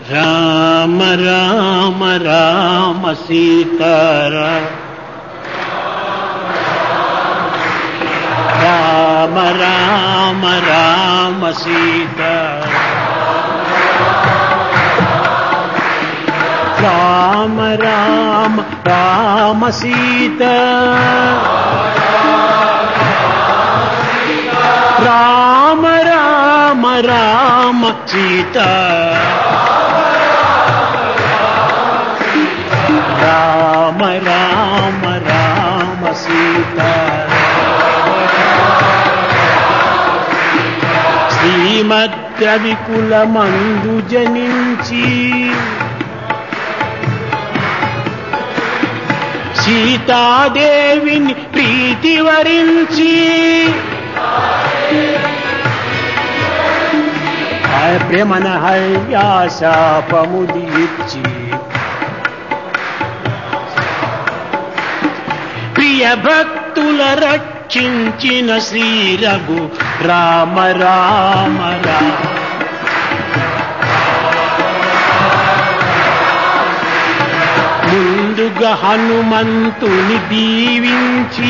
రామ రామ రామ సీతారా రామ రామ రామ సీత రామ రామ రామ సీత రామ రామ రామ సీత రామ రామ రామ సీత శ్రీమద్రవికుల మందు జనించి సీతాదేవిని ప్రీతి వరించి ఆ ప్రేమన హర్యాశాపము దీర్చి ప్రియ భక్తుల రక్షించిన శ్రీ రఘు రామ రామ రామ ముందుగా హనుమంతుని దీవించి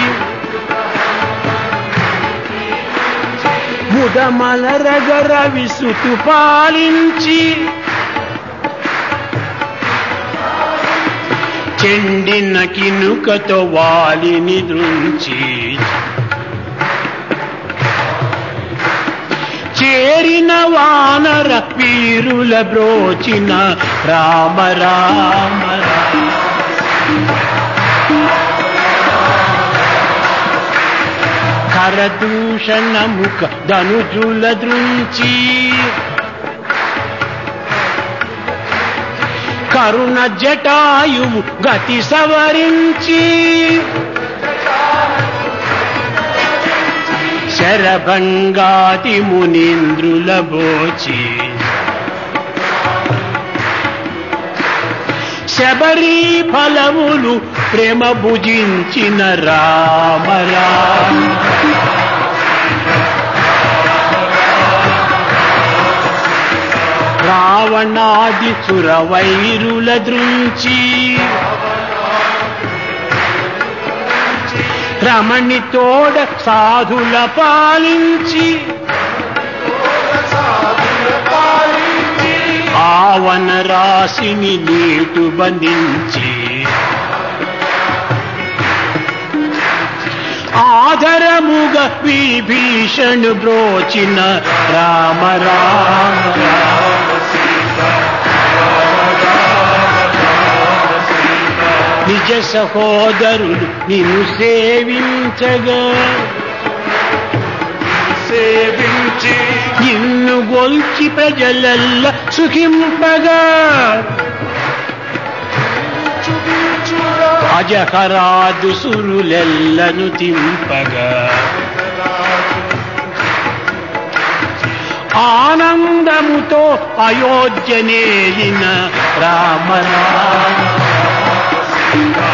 ముదమలరగర విసుతు పాలించి చెండిన కినుకతో వాలిని దృంచి చేరిన వానర వీరుల బ్రోచిన రామ రామ రామ కరదూషణ ముఖ ధనుజుల దృంచి కరుణ జటాయువు గతి సవరించి శరభంగాతి మునీంద్రుల బోచి శబరి ఫలములు ప్రేమ భుజించిన రామ రామ రావణాది సురవైరుల దృంచి రమణి తోడ సాధుల పాలించి ఆవన రాశిని నీటు బంధించి ఆధరముగ విభీషణు బ్రోచిన రామ రామ రామ నిజ సహోదరులు నిన్ను సేవించగా సేవించి నిన్ను గొల్చి ప్రజలల్ల సుఖింపగా చూపించురా అజహరాదు సురులెల్లను తింపగా ఆనందముతో అయోధ్య నేలిన రామ రామ